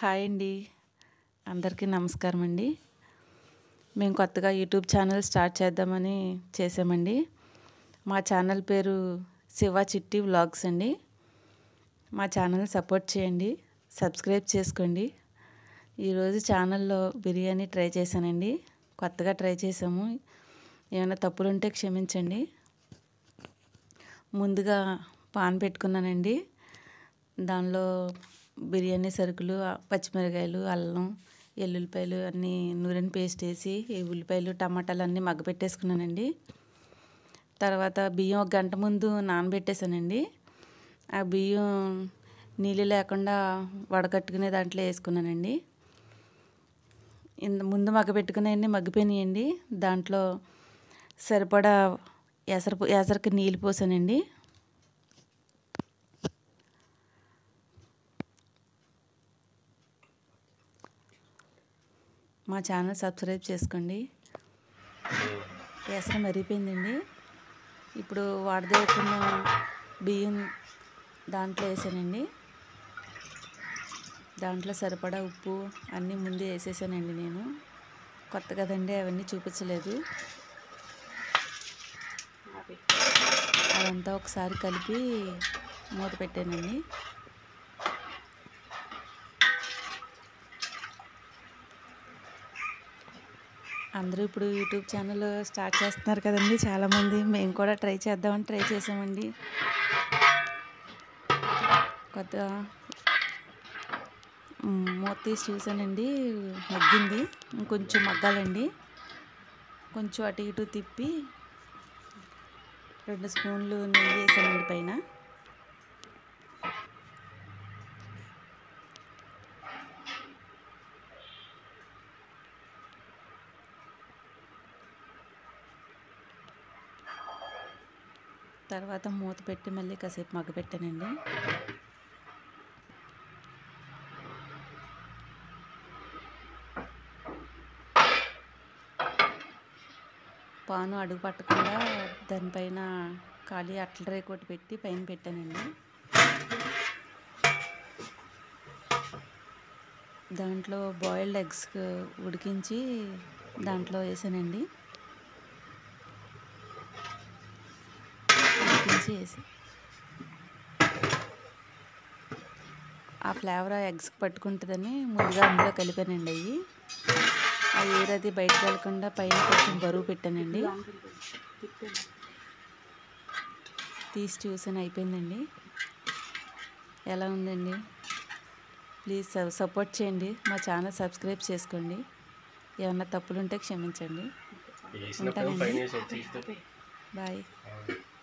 Hi అండి అందరికీ నమస్కారం అండి మేము కొత్తగా యూట్యూబ్ ఛానల్ స్టార్ట్ చేద్దామని చేసామండి మా ఛానల్ పేరు శివ చిట్టి వ్లాగ్స్ అండి మా ఛానల్ సపోర్ట్ చేయండి సబ్స్క్రైబ్ చేసుకోండి ఈరోజు ఛానల్లో బిర్యానీ ట్రై చేశానండి కొత్తగా ట్రై చేసాము ఏమైనా తప్పులుంటే క్షమించండి ముందుగా పాన్ పెట్టుకున్నానండి దానిలో బిర్యానీ సరుకులు పచ్చిమిరకాయలు అల్లం ఎల్లుల్లిపాయలు అన్నీ నూనె పేస్ట్ వేసి ఈ ఉల్లిపాయలు టమాటాలు అన్నీ మగ్గపెట్టేసుకున్నానండి తర్వాత బియ్యం ఒక గంట ముందు నానబెట్టేశానండి ఆ బియ్యం నీళ్ళు లేకుండా వడకట్టుకునే దాంట్లో వేసుకున్నానండి ఇంత ముందు మగ్గపెట్టుకునేవన్నీ మగ్గిపోయినాయండి దాంట్లో సరిపడా ఎసరు ఎసరికి నీళ్ళు పోసానండి మా ఛానల్ సబ్స్క్రైబ్ చేసుకోండి ఎసరు మరిగిపోయిందండి ఇప్పుడు వాడదేకున్న బియ్యం దాంట్లో వేసానండి దాంట్లో సరిపడా ఉప్పు అన్నీ ముందే వేసేసానండి నేను కొత్త కదండి అవన్నీ చూపించలేదు అదంతా ఒకసారి కలిపి మూత పెట్టానండి అందరూ ఇప్పుడు యూట్యూబ్ ఛానల్ స్టార్ట్ చేస్తున్నారు కదండి చాలామంది మేము కూడా ట్రై చేద్దామని ట్రై చేసామండి కొత్త మూత తీసి చూసానండి మగ్గింది ఇంకొంచెం మగ్గాలండి కొంచెం అటు ఇటు తిప్పి రెండు స్పూన్లు నెయ్యి వేసానండి పైన తర్వాత మూత పెట్టి మళ్ళీ కాసేపు మగ్గపెట్టానండి పాను అడుగు పట్టకుండా దానిపైన ఖాళీ అట్ల రేకొట్టి పెట్టి పైన పెట్టానండి దాంట్లో బాయిల్డ్ ఎగ్స్ ఉడికించి దాంట్లో వేసానండి ఉడికించి వేసి ఆ ఫ్లేవర్ ఎగ్స్కి పట్టుకుంటుందని ముందుగా అందులో కలిపానండి అవి ఆ ఎయిర్ అది బయటకు వెళ్ళకుండా పైన కొంచెం బరువు పెట్టానండి తీసి చూసాను అయిపోయిందండి ఎలా ఉందండి ప్లీజ్ సపోర్ట్ చేయండి మా ఛానల్ సబ్స్క్రైబ్ చేసుకోండి ఏమన్నా తప్పులుంటే క్షమించండి వేసినప్పుడు పైన వేసి తీస్తే బాయ్ ఆ.